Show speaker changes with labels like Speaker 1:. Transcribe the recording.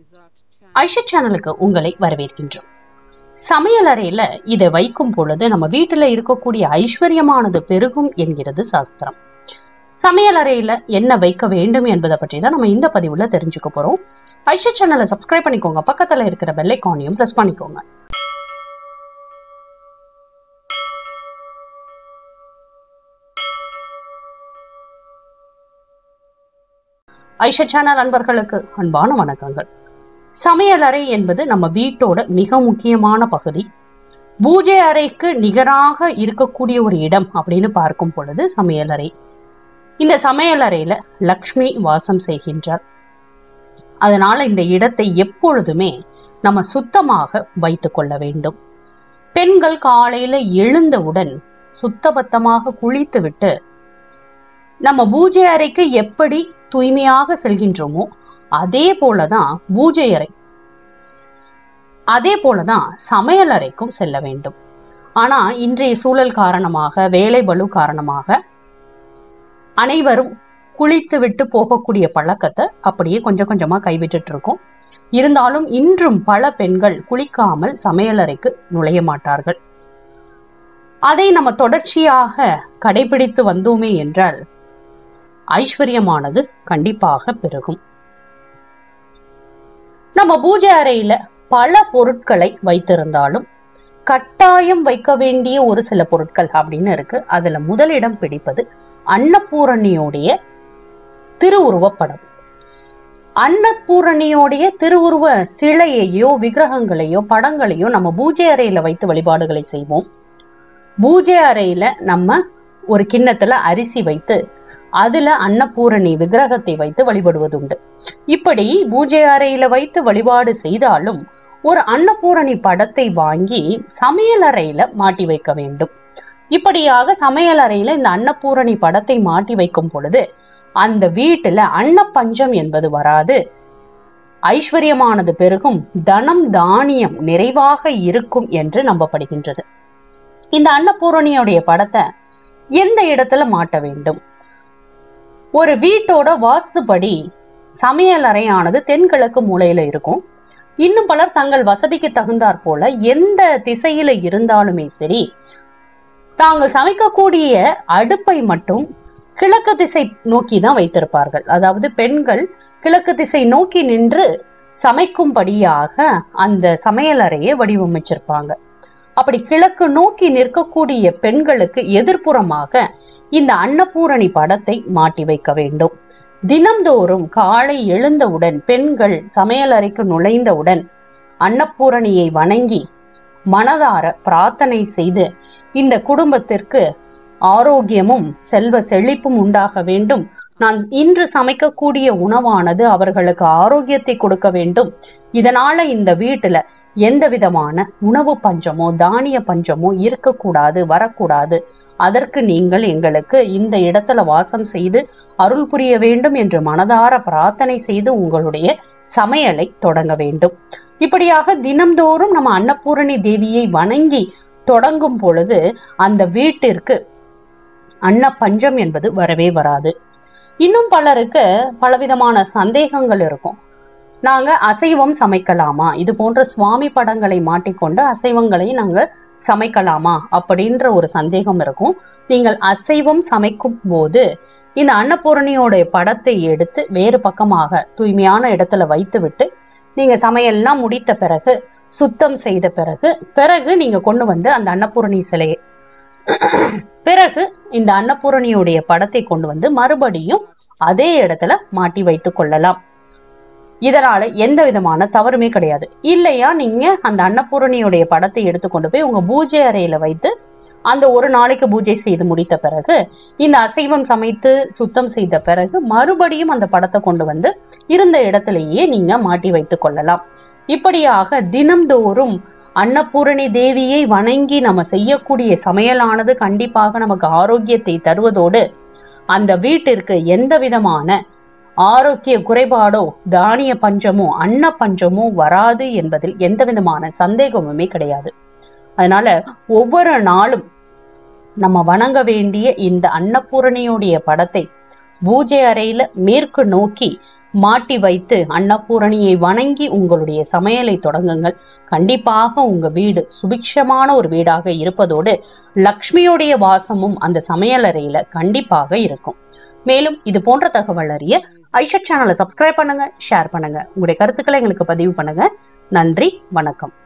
Speaker 1: ஐஷா சேனலுக்கு உங்களை வரவேற்கின்றோம் சமையல் அறையில இதை வைக்கும் பொழுது நம்ம வீட்டுல இருக்கக்கூடிய ஐஸ்வர்யமானது பெருகும் என்கிறது சாஸ்திரம் சமையல் அறையில என்ன வைக்க வேண்டும் என்பதை பற்றி தான் நம்ம இந்த பதிவுல தெரிஞ்சுக்க போறோம் ஐஷா சேனலை சப்ஸ்கிரைப் பண்ணிக்கோங்க பக்கத்துல இருக்கிற பெல் ஐக்கானையும் பிரஸ் பண்ணிக்கோங்க ஐஷா சேனல் அன்பர்களுக்கு அன்பான வணக்கங்கள் சமையல் அறை என்பது நம்ம வீட்டோட மிக முக்கியமான பகுதி பூஜை அறைக்கு நிகராக இருக்கக்கூடிய ஒரு இடம் அப்படின்னு பார்க்கும் பொழுது சமையல் அறை இந்த சமையல் அறையில லக்ஷ்மி வாசம் செய்கின்றார் அதனால இந்த இடத்தை எப்பொழுதுமே நம்ம சுத்தமாக வைத்துக் கொள்ள வேண்டும் பெண்கள் காலையில எழுந்தவுடன் சுத்தபத்தமாக குளித்துவிட்டு நம்ம பூஜை அறைக்கு எப்படி தூய்மையாக செல்கின்றோமோ அதே போலதான் பூஜை அறை அதே போலதான் சமையல் அறைக்கும் செல்ல வேண்டும் ஆனா இன்றைய சூழல் காரணமாக வேலை பளு காரணமாக அனைவரும் குளித்து விட்டு போகக்கூடிய பழக்கத்தை அப்படியே கொஞ்சம் கொஞ்சமா கைவிட்டுட்டு இருக்கோம் இருந்தாலும் இன்றும் பல பெண்கள் குளிக்காமல் சமையலறைக்கு நுழைய மாட்டார்கள் அதை நம்ம தொடர்ச்சியாக கடைபிடித்து வந்தோமே என்றால் ஐஸ்வர்யமானது கண்டிப்பாக பெருகும் நம்ம பூஜை அறையில பல பொருட்களை வைத்திருந்தாலும் கட்டாயம் வைக்க வேண்டிய ஒரு சில பொருட்கள் அப்படின்னு இருக்கு அதுல முதலிடம் பிடிப்பது அன்னபூரணியோடைய திருவுருவப் படம் அன்னபூரணியோடைய திருவுருவ சிலையையோ விக்கிரகங்களையோ படங்களையோ நம்ம பூஜை அறையில வைத்து வழிபாடுகளை செய்வோம் பூஜை அறையில நம்ம ஒரு கிண்ணத்துல அரிசி வைத்து அதுல அன்னபூரணி விக்கிரகத்தை வைத்து வழிபடுவதுண்டு இப்படி பூஜை அறையில வைத்து வழிபாடு செய்தாலும் ஒரு அன்னபூரணி படத்தை வாங்கி சமையல் அறையில மாட்டி வைக்க வேண்டும் இப்படியாக சமையல் அறையில இந்த அன்னபூரணி படத்தை மாட்டி வைக்கும் பொழுது அந்த வீட்டுல அன்னப்பஞ்சம் என்பது வராது ஐஸ்வர்யமானது பெருகும் தனம் தானியம் நிறைவாக இருக்கும் என்று நம்பப்படுகின்றது இந்த அன்னபூரணியோடைய படத்தை எந்த இடத்துல மாட்ட வேண்டும் ஒரு வீட்டோட வாஸ்துபடி சமையல் அறையானது தென்கிழக்கு மூலையில இருக்கும் இன்னும் பலர் தங்கள் வசதிக்கு தகுந்தாற் போல எந்த திசையில இருந்தாலுமே சரி தாங்கள் சமைக்கக்கூடிய அடுப்பை மட்டும் கிழக்கு திசை நோக்கி தான் வைத்திருப்பார்கள் அதாவது பெண்கள் கிழக்கு திசை நோக்கி நின்று சமைக்கும்படியாக அந்த சமையல் அறையை வடிவமைச்சிருப்பாங்க அப்படி கிழக்கு நோக்கி நிற்கக்கூடிய பெண்களுக்கு எதிர்ப்புறமாக இந்த அன்னபூரணி படத்தை மாட்டி வைக்க வேண்டும் தினம்தோறும் காலை எழுந்தவுடன் பெண்கள் சமையல் அறைக்கு நுழைந்தவுடன் அன்னபூரணியை வணங்கி மனதார பிரார்த்தனை செய்து இந்த குடும்பத்திற்கு ஆரோக்கியமும் செல்வ செழிப்பும் உண்டாக வேண்டும் நான் இன்று சமைக்கக்கூடிய உணவானது அவர்களுக்கு ஆரோக்கியத்தை கொடுக்க வேண்டும் இதனால இந்த வீட்டுல எந்த விதமான உணவு பஞ்சமோ தானிய பஞ்சமோ இருக்கக்கூடாது வரக்கூடாது அதற்கு நீங்கள் எங்களுக்கு இந்த இடத்துல வாசம் செய்து அருள் புரிய வேண்டும் என்று மனதார பிரார்த்தனை செய்து உங்களுடைய சமையலை தொடங்க வேண்டும் இப்படியாக தினம்தோறும் நம்ம அன்னபூரணி தேவியை வணங்கி தொடங்கும் பொழுது அந்த வீட்டிற்கு அன்ன பஞ்சம் என்பது வரவே வராது இன்னும் பலருக்கு பலவிதமான சந்தேகங்கள் இருக்கும் நாங்க அசைவம் சமைக்கலாமா இது போன்ற சுவாமி படங்களை மாட்டிக்கொண்டு அசைவங்களை நாங்க சமைக்கலாமா அப்படின்ற ஒரு சந்தேகம் இருக்கும் நீங்கள் அசைவம் சமைக்கும் போது இந்த அன்னபூரணியோடைய படத்தை எடுத்து வேறு பக்கமாக தூய்மையான இடத்துல வைத்து விட்டு நீங்க சமையல்லாம் முடித்த பிறகு சுத்தம் செய்த பிறகு பிறகு நீங்க கொண்டு வந்து அந்த அன்னபூரணி சிலையை பிறகு இந்த அன்னபூரணியுடைய படத்தை கொண்டு வந்து மறுபடியும் அதே இடத்துல மாட்டி வைத்துக் கொள்ளலாம் இதனால எந்த விதமான தவறுமே கிடையாது இல்லையா நீங்க அந்த அன்னபூரணியுடைய படத்தை எடுத்துக்கொண்டு போய் உங்க பூஜை அறையில வைத்து அந்த ஒரு நாளைக்கு பூஜை செய்து முடித்த பிறகு இந்த அசைவம் சமைத்து சுத்தம் செய்த பிறகு மறுபடியும் அந்த படத்தை கொண்டு வந்து இருந்த இடத்திலேயே நீங்க மாட்டி வைத்துக் கொள்ளலாம் இப்படியாக தினம்தோறும் அன்னபூரணி தேவியை வணங்கி நம்ம செய்யக்கூடிய சமையலானது கண்டிப்பாக நமக்கு ஆரோக்கியத்தை தருவதோடு அந்த வீட்டிற்கு எந்த விதமான ஆரோக்கிய குறைபாடோ தானிய பஞ்சமோ அன்ன பஞ்சமோ வராது என்பதில் எந்த விதமான சந்தேகமுமே கிடையாது அதனால ஒவ்வொரு நாளும் நம்ம வணங்க வேண்டிய இந்த அன்னபூரணியுடைய படத்தை பூஜை அறையில மேற்கு நோக்கி மாட்டி வைத்து அன்னபூரணியை வணங்கி உங்களுடைய சமையலை தொடங்குங்கள் கண்டிப்பாக உங்க வீடு சுபிக்ஷமான ஒரு வீடாக இருப்பதோடு லக்ஷ்மியுடைய வாசமும் அந்த சமையலறையில கண்டிப்பாக இருக்கும் மேலும் இது போன்ற தகவல் அறிய ஐஷா சேனலை சப்ஸ்கிரைப் பண்ணுங்க ஷேர் பண்ணுங்க உங்களுடைய கருத்துக்களை எங்களுக்கு பதிவு பண்ணுங்க நன்றி வணக்கம்